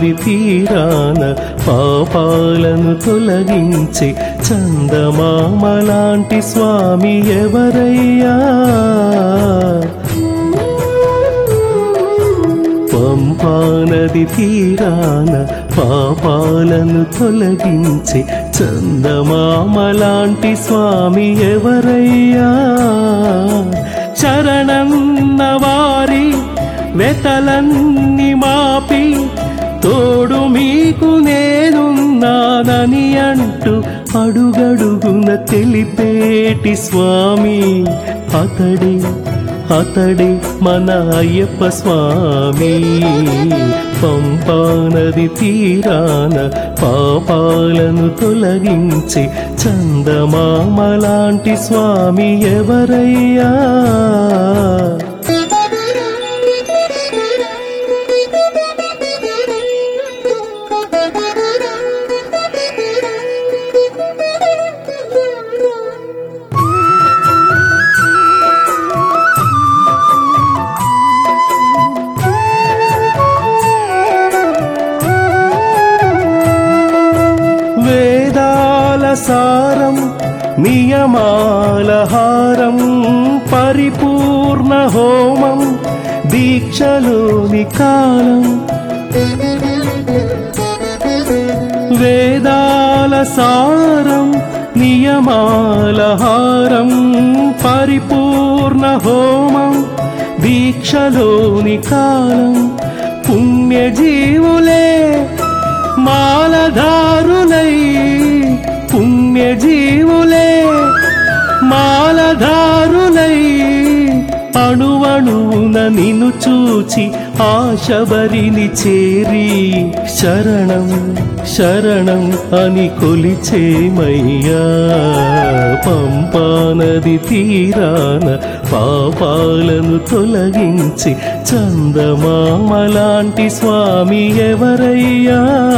నది తీరాన పాపాలను తొలగించి చందమామలాంటి స్వామి ఎవరయ్యా పంపా నది తీరాన పాపాలను తొలగించి చందమామలాంటి స్వామి ఎవరయ్యా శరణన్న వారి వెతలన్ని మాపి తోడు మీకు నేనున్నానని అంటూ అడుగడుగున తెలిపేటి స్వామి అతడే అతడే మన అయ్యప్ప స్వామి పంపా నది తీరాన పాపాలను తొలగించి చందమామలాంటి స్వామి ఎవరయ్యా వేదాల సారం నియమాల హారం పరిపూర్ణ హోమం దీక్షలోని కాలం వేదాల సారం నియమాల హారం పరిపూర్ణ హోమం దీక్షలోని కాలం పుణ్యజీవులే మాలధారులై పుణ్యజీవులే మాలధారులై అణువణువున నిన్ను చూచి ఆశబరిని చేరి శరణం శరణం అని కొలిచేమయ్యా పంపా నది తీరాన పాపాలను తొలగించి చందమామలాంటి స్వామి ఎవరయ్యా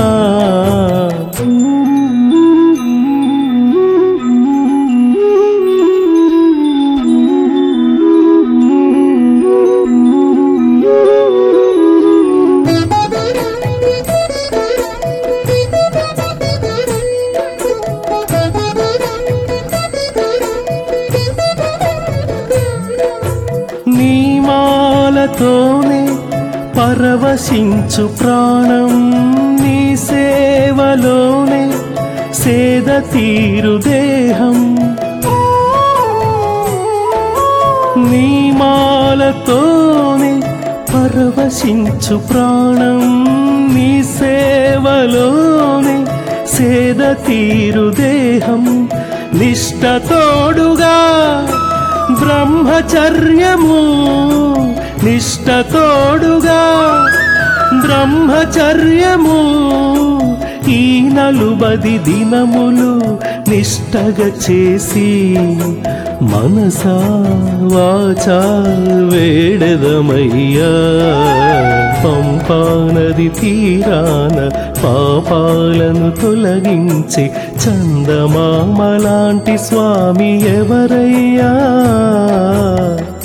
నీమాలతోనే పరవశించు ప్రాణం నీ సేవలోనే సేద తీరు దేహం నీమాలతోనే పరవశించు ప్రాణం నీ సేవలోనే సేద తీరు దేహం నిష్టతోడుగా బ్రహ్మచర్యము నిష్టతోడుగా బ్రహ్మచర్యము ఈ నలుబది దినములు నిష్టగా చేసి మనసా వాచా వేడదమయ్యా పంపా నది తీరాన పాపాలను తొలగించి చందమామలాంటి స్వామి ఎవరయ్యా